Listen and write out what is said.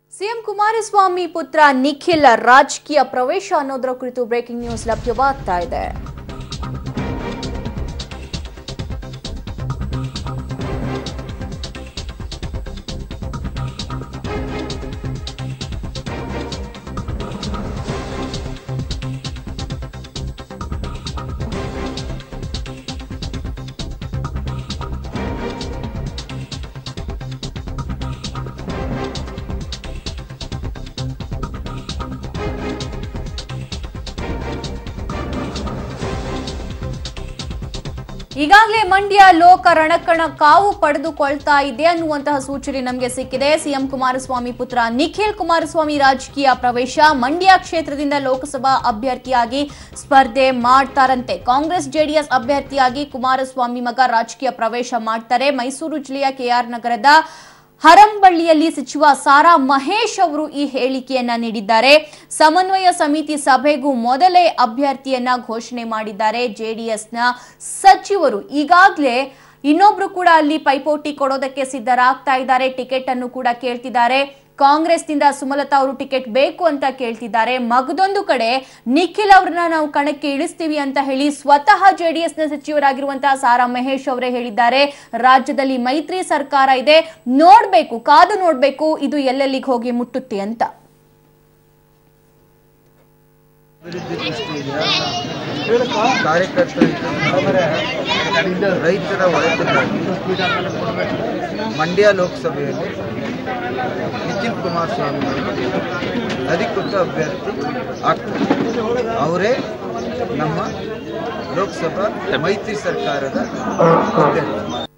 CM Kumaraswamy ಪುತ್ರ ನಿಖಿಲ್ ರಾಜಕೀಯ ಪ್ರವೇಶ ಅನ್ನೋದರ ಕುರಿತು ಬ್ರೇಕಿಂಗ್ ನ್ಯೂಸ್ ಲಭ್ಯವಾಗ್ತಾ ಇದೆ ಈಗಾಗಲೇ ಮಂಡ್ಯ ಲೋಕ ರಣಕಣ ಕಾವು ಪಡೆದುಕೊಳ್ತಾ ಇದೆ ಅನ್ನುವಂತಹ ಸೂಚನೆ ನಮಗೆ ಸಿಕ್ಕಿದೆ ಸಿಎಂ ಕುಮಾರಸ್ವಾಮಿ ಪುತ್ರ ನಿಖಿಲ್ ಕುಮಾರಸ್ವಾಮಿ ರಾಜಕೀಯ ಪ್ರವೇಶ ಮಂಡ್ಯ ಕ್ಷೇತ್ರದಿಂದ ಲೋಕಸಭಾ ಅಭ್ಯರ್ಥಿಯಾಗಿ ಸ್ಪರ್ಧೆ ಮಾಡ್ತಾರಂತೆ ಕಾಂಗ್ರೆಸ್ ಜೆಡಿಎಸ್ ಅಭ್ಯರ್ಥಿಯಾಗಿ ಕುಮಾರಸ್ವಾಮಿ ಮಗ ರಾಜಕೀಯ ಪ್ರವೇಶ ಮಾಡ್ತಾರೆ ಮೈಸೂರು ಜಿಲ್ಲೆಯ ಕೆಆರ್ ನಗರದ ಹರಂಬಳ್ಳಿಯಲ್ಲಿ ಸಚಿವ ಸಾರಾ ಮಹೇಶ್ ಅವರು ಈ ಹೇಳಿಕೆಯನ್ನ ನೀಡಿದ್ದಾರೆ ಸಮನ್ವಯ ಸಮಿತಿ ಸಭೆಗೂ ಮೊದಲೇ ಅಭ್ಯರ್ಥಿಯನ್ನ ಘೋಷಣೆ ಮಾಡಿದ್ದಾರೆ ಜೆಡಿಎಸ್ನ ಸಚಿವರು ಈಗಾಗಲೇ ಇನ್ನೊಬ್ರು ಕೂಡ ಅಲ್ಲಿ ಪೈಪೋಟಿ ಕೊಡೋದಕ್ಕೆ ಸಿದ್ಧರಾಗ್ತಾ ಇದ್ದಾರೆ ಟಿಕೆಟ್ ಅನ್ನು ಕೂಡ ಕೇಳ್ತಿದ್ದಾರೆ ಕಾಂಗ್ರೆಸ್ನಿಂದ ಸುಮಲತಾ ಅವರು ಟಿಕೆಟ್ ಬೇಕು ಅಂತ ಕೇಳ್ತಿದ್ದಾರೆ ಮಗದೊಂದು ಕಡೆ ನಿಖಿಲ್ ಅವ್ರನ್ನ ನಾವು ಕಣಕ್ಕೆ ಇಳಿಸ್ತೀವಿ ಅಂತ ಹೇಳಿ ಸ್ವತಃ ಜೆಡಿಎಸ್ನ ಸಚಿವರಾಗಿರುವಂತಹ ಸಾರಾ ಮಹೇಶ್ ಅವರೇ ಹೇಳಿದ್ದಾರೆ ರಾಜ್ಯದಲ್ಲಿ ಮೈತ್ರಿ ಸರ್ಕಾರ ಇದೆ ನೋಡ್ಬೇಕು ಕಾದು ನೋಡ್ಬೇಕು ಇದು ಎಲ್ಲೆಲ್ಲಿಗೆ ಹೋಗಿ ಮುಟ್ಟುತ್ತೆ ಅಂತ ಅಭಿವೃದ್ಧಿ ದೃಷ್ಟಿಯಿಂದ ಕಾರ್ಯಕರ್ತರಿಂದ ರೈತರ ಒಳಿತಿಗಾಗಿ ಮಂಡ್ಯ ಲೋಕಸಭೆಯಲ್ಲಿ ನಿಖಿಲ್ ಕುಮಾರಸ್ವಾಮಿ ಅವರು ಅಧಿಕೃತ ಅಭ್ಯರ್ಥಿ ಆಗ್ತಾರೆ ಅವರೇ ನಮ್ಮ ಲೋಕಸಭಾ ಮೈತ್ರಿ ಸರ್ಕಾರದ ಅಭ್ಯರ್ಥಿ